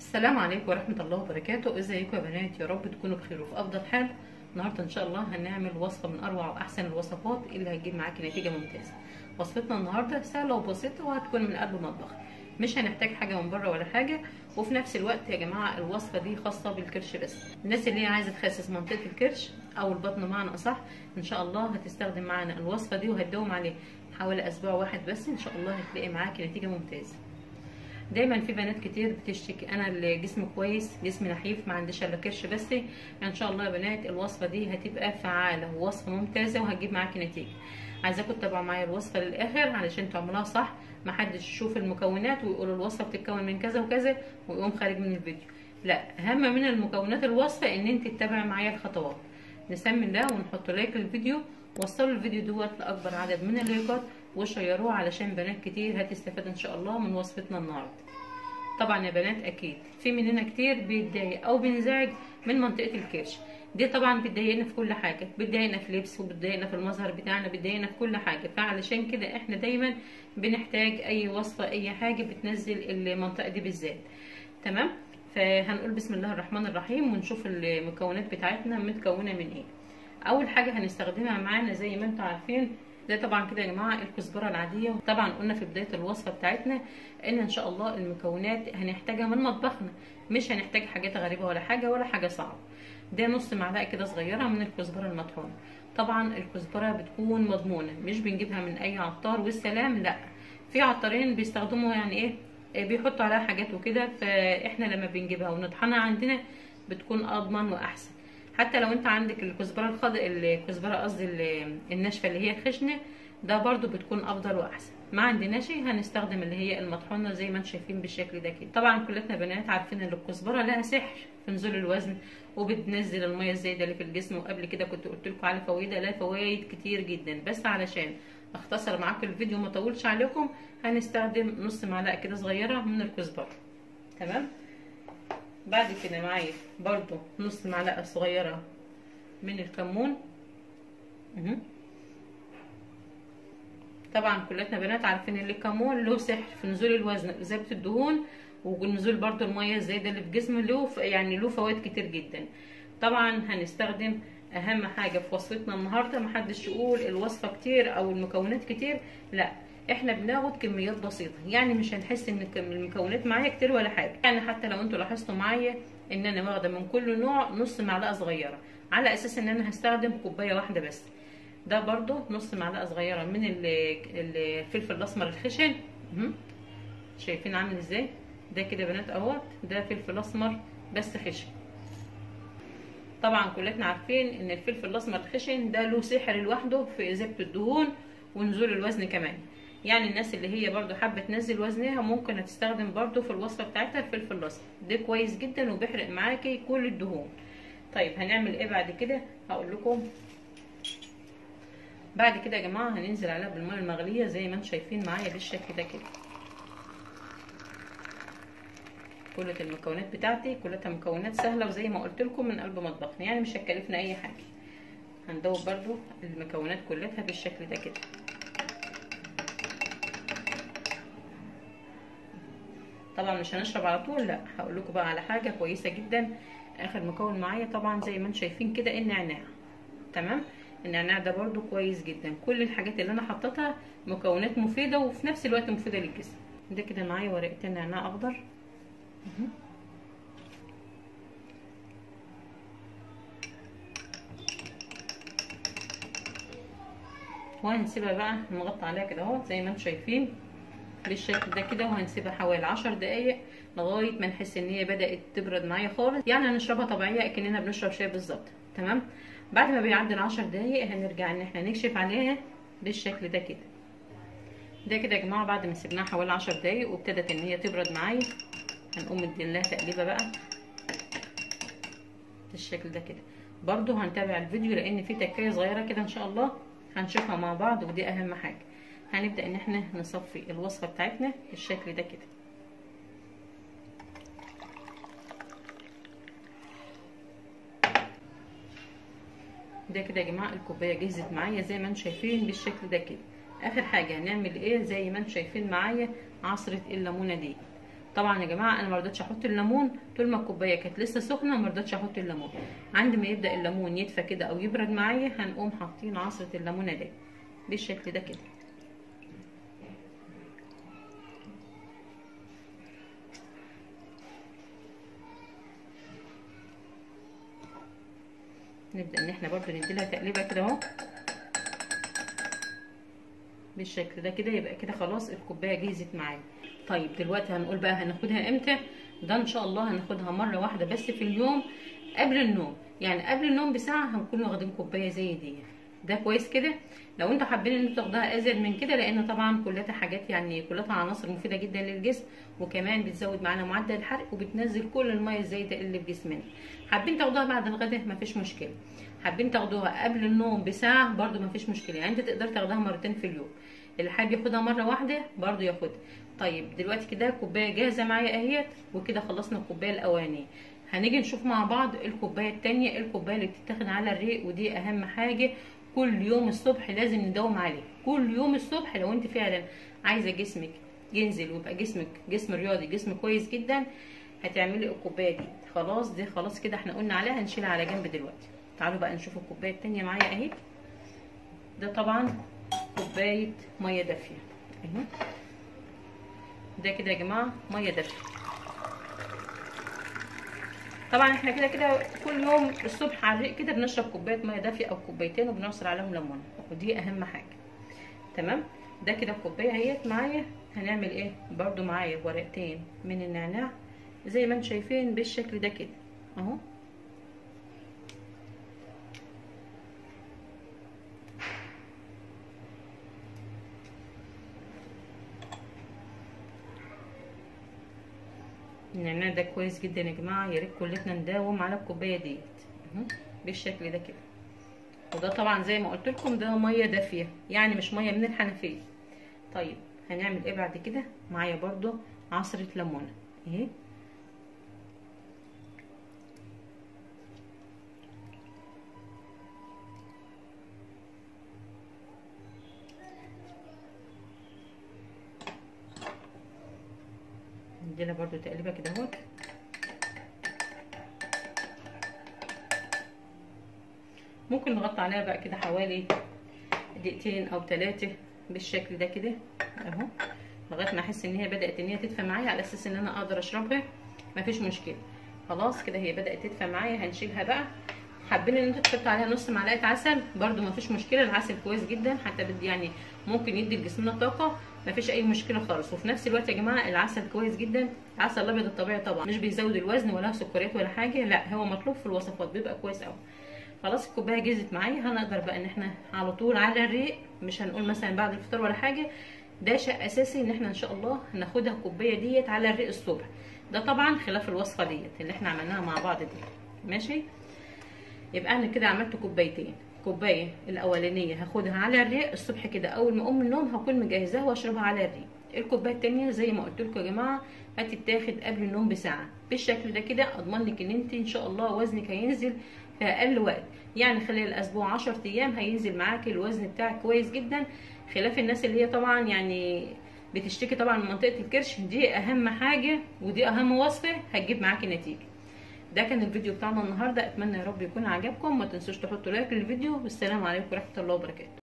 السلام عليكم ورحمة الله وبركاته ازيكم يا بنات يا رب تكونوا بخير وفي افضل حال النهارده ان شاء الله هنعمل وصفة من اروع واحسن الوصفات اللي هتجيب معاكي نتيجة ممتازة وصفتنا النهارده سهلة وبسيطة وهتكون من قلب المطبخ مش هنحتاج حاجة من بره ولا حاجة وفي نفس الوقت يا جماعة الوصفة دي خاصة بالكرش بس الناس اللي هي عايزة تخسس منطقة الكرش او البطن معنا اصح ان شاء الله هتستخدم معانا الوصفة دي وهتداوم عليه حوالي اسبوع واحد بس ان شاء الله هتلاقي معاكي نتيجة ممتازة دايما في بنات كتير بتشتكي انا الجسم كويس جسمي نحيف ما عنديش الا كرش بس ان شاء الله يا بنات الوصفه دي هتبقى فعاله ووصفه ممتازه وهتجيب معاكي نتيجه عايزاكم تتابعوا معايا الوصفه للاخر علشان تعملوها صح ما حدش يشوف المكونات ويقول الوصفه بتتكون من كذا وكذا ويقوم خارج من الفيديو لا اهم من المكونات الوصفه ان انت تتابعي معايا الخطوات نسمي الله ونحط لايك للفيديو وصلوا الفيديو دوت لاكبر عدد من اللايكات وشيروه علشان بنات كتير هتستفاد ان شاء الله من وصفتنا النهارده طبعا يا بنات اكيد في مننا كتير بيتضايق او بينزعج من منطقه الكرش دي طبعا بتضايقنا في كل حاجه بتضايقنا في لبس وبتضايقنا في المظهر بتاعنا بتضايقنا في كل حاجه فعلشان كده احنا دايما بنحتاج اي وصفه اي حاجه بتنزل المنطقه دي بالذات تمام فهنقول بسم الله الرحمن الرحيم ونشوف المكونات بتاعتنا متكونه من ايه اول حاجه هنستخدمها معانا زي ما انتم عارفين ده طبعا كده يا جماعه الكزبره العاديه طبعا قلنا في بدايه الوصفه بتاعتنا ان ان شاء الله المكونات هنحتاجها من مطبخنا مش هنحتاج حاجات غريبه ولا حاجه ولا حاجه صعبه ده نص معلقه كده صغيره من الكزبره المطحونه طبعا الكزبره بتكون مضمونه مش بنجيبها من اي عطار والسلام لا في عطارين بيستخدموا يعني ايه بيحطوا عليها حاجات وكده فاحنا لما بنجيبها ونطحنها عندنا بتكون اضمن واحسن حتى لو انت عندك الكزبره الخض الكزبره قصدي الناشفه اللي هي الخشنه ده برضو بتكون افضل واحسن ما عندناش هنستخدم اللي هي المطحونه زي ما انتم شايفين بالشكل ده كده طبعا كلنا بنات عارفين ان الكزبره لها سحر في نزول الوزن وبتنزل الميه الزايده اللي في الجسم وقبل كده كنت قلت لكم على فوائدها لها فوائد كتير جدا بس علشان اختصر معاكم الفيديو وما اطولش عليكم هنستخدم نص معلقه كده صغيره من الكزبره تمام بعد كده معايا برضو نص معلقه صغيره من الكمون اهو طبعا كلنا بنات عارفين ان الكمون له سحر في نزول الوزن اذابه الدهون ونزول برضو الميه الزايده اللي في الجسم له يعني له فوائد كتير جدا طبعا هنستخدم اهم حاجه في وصفتنا النهارده محدش يقول الوصفه كتير او المكونات كتير لا احنا بناخد كميات بسيطه يعني مش هنحس ان المكونات معايا كتير ولا حاجه يعني حتى لو انتوا لاحظتوا معايا ان انا واخده من كل نوع نص معلقه صغيره على اساس ان انا هستخدم كوبايه واحده بس ده برضو نص معلقه صغيره من الفلفل الاسمر الخشن شايفين عامل ازاي ده كده بنات اهوت ده فلفل اسمر بس خشن طبعا كلنا عارفين ان الفلفل الاسمر الخشن ده له سحر لوحده في اذابه الدهون ونزول الوزن كمان يعني الناس اللي هي برضو حابه تنزل وزنها ممكن هتستخدم برضو في الوصفه بتاعتها الفلفل الاسمر ده كويس جدا وبيحرق معاكي كل الدهون طيب هنعمل ايه بعد كده هقول لكم بعد كده يا جماعه هننزل عليها بالميه المغليه زي ما انتم شايفين معايا بالشكل ده كده كل المكونات بتاعتي كلها مكونات سهله وزي ما قلت لكم من قلب مطبخنا يعني مش هتكلفنا اي حاجه هندوب برضو المكونات كلها بالشكل ده كده طبعا مش هنشرب على طول لا هقول لكم بقى على حاجه كويسه جدا اخر مكون معايا طبعا زي ما انتم شايفين كده النعناع تمام النعناع ده برضو كويس جدا كل الحاجات اللي انا حطيتها مكونات مفيده وفي نفس الوقت مفيده للجسم ده كده معايا ورقتين نعناع اخضر وهنسيبها بقى نغطي عليها كده اهو زي ما انتم شايفين بالشكل ده كده وهنسيبها حوالي عشر دقايق لغايه ما نحس ان هي بدات تبرد معايا خالص يعني هنشربها طبيعيه اكننا بنشرب شاي بالظبط تمام بعد ما بيعدي العشر دقايق هنرجع ان احنا نكشف عليها بالشكل ده كده ده كده يا جماعه بعد ما سيبناها حوالي عشر دقايق وابتدت ان هي تبرد معايا هنقوم مدين لها تقليبه بقى بالشكل ده كده برضو هنتابع الفيديو لان في تكايه صغيره كده ان شاء الله هنشوفها مع بعض ودي اهم حاجه هنبدا ان احنا نصفي الوصفه بتاعتنا بالشكل ده كده ده كده يا جماعه الكوبايه جهزت معايا زي ما انتم شايفين بالشكل ده كده اخر حاجه هنعمل ايه زي ما انتم شايفين معايا عصره الليمونه دي طبعا يا جماعه انا ما رضيتش احط الليمون طول ما الكوبايه كانت لسه سخنه ما رضيتش احط الليمون عند ما يبدا الليمون يدفى كده او يبرد معايا هنقوم حاطين عصره الليمونه ده بالشكل ده كده نبدا ان احنا برضو نديلها تقليبه كده اهو بالشكل ده كده يبقى كده خلاص الكوبايه جهزت معايا طيب دلوقتي هنقول بقى هناخدها امتى ده ان شاء الله هناخدها مره واحده بس في اليوم قبل النوم يعني قبل النوم بساعه هنكون واخدين كوبايه زي دي ده كويس كده لو انتوا حابين ان انتوا تاخدوها ازيد من كده لان طبعا كلها حاجات يعني كلها عناصر مفيده جدا للجسم وكمان بتزود معانا معدل الحرق وبتنزل كل الميه الزايده اللي في جسمنا حابين تاخدوها بعد الغداء مفيش مشكله حابين تاخدوها قبل النوم بساعه برده مفيش مشكله يعني انت تقدر تاخدها مرتين في اليوم اللي حابب ياخدها مره واحده برده ياخدها طيب دلوقتي كده كوبايه جاهزه معايا اهيت وكده خلصنا الكوبايه الاولانيه هنيجي نشوف مع بعض الكوبايه التانية الكوبايه اللي بتتاخد على الريق ودي اهم حاجه كل يوم الصبح لازم نداوم عليه كل يوم الصبح لو انت فعلا عايزه جسمك ينزل ويبقى جسمك جسم رياضي جسم كويس جدا هتعملي الكوبايه دي خلاص دي خلاص كده احنا قلنا عليها هنشيلها على جنب دلوقتي تعالوا بقى نشوف الكوبايه التانية معايا اهي ده طبعا كوبايه ميه دافيه اهي ده كده يا جماعه ميه دافيه طبعا احنا كده كده كل يوم الصبح على الريق كده بنشرب كوبايه ميه دافيه او كوبايتين وبنعصر عليهم ليمون ودي اهم حاجه تمام ده كده الكوبايه اهيت معايا هنعمل ايه برده معايا ورقتين من النعناع زي ما انتم شايفين بالشكل ده كده اهو النعناع ده كويس جدا يا جماعه يا ريت كلنا نداوم على الكوبايه ديت بالشكل ده كده وده طبعا زي ما قلت لكم ده ميه دافيه يعني مش ميه من الحنفيه طيب هنعمل ايه بعد كده معايا برضو عصره ليمونه اهي نديلها برضو تقليبه كده اهوت ممكن نغطي عليها بقى كده حوالي دقيقتين او ثلاثه بالشكل ده كده اهو لغايه ما احس ان هي بدات ان هي تدفى معايا على اساس ان انا اقدر اشربها مفيش مشكله خلاص كده هي بدات تدفى معايا هنشيلها بقى حابين ان انتوا تحطوا عليها نص معلقه عسل برده مفيش مشكله العسل كويس جدا حتى بدي يعني ممكن يدي لجسمنا طاقه مفيش اي مشكله خالص وفي نفس الوقت يا جماعه العسل كويس جدا العسل الابيض الطبيعي طبعا مش بيزود الوزن ولا سكريات ولا حاجه لا هو مطلوب في الوصفات بيبقى كويس قوي خلاص الكوبايه جهزت معايا هنقدر بقى ان احنا على طول على الريق مش هنقول مثلا بعد الفطار ولا حاجه ده شيء اساسي ان احنا ان شاء الله هناخدها الكوبايه ديت على الريق الصبح ده طبعا خلاف الوصفه ديت اللي احنا عملناها مع بعض دي ماشي يبقى انا كده عملت كوبايتين كوبايه الاولانيه هاخدها على الريق الصبح كده اول ما اقوم من النوم هكون مجهزاها واشربها على الريق الكوبايه التانية زي ما قلت لكم يا جماعه هتتاخد قبل النوم بساعه بالشكل ده كده اضمن لك ان انت ان شاء الله وزنك هينزل في اقل وقت يعني خلال الاسبوع 10 ايام هينزل معاكي الوزن بتاعك كويس جدا خلاف الناس اللي هي طبعا يعني بتشتكي طبعا من منطقه الكرش دي اهم حاجه ودي اهم وصفه هتجيب معاكي نتيجه ده كان الفيديو بتاعنا النهارده اتمنى يا رب يكون عجبكم ما تنسوش تحطوا لايك للفيديو والسلام عليكم ورحمه الله وبركاته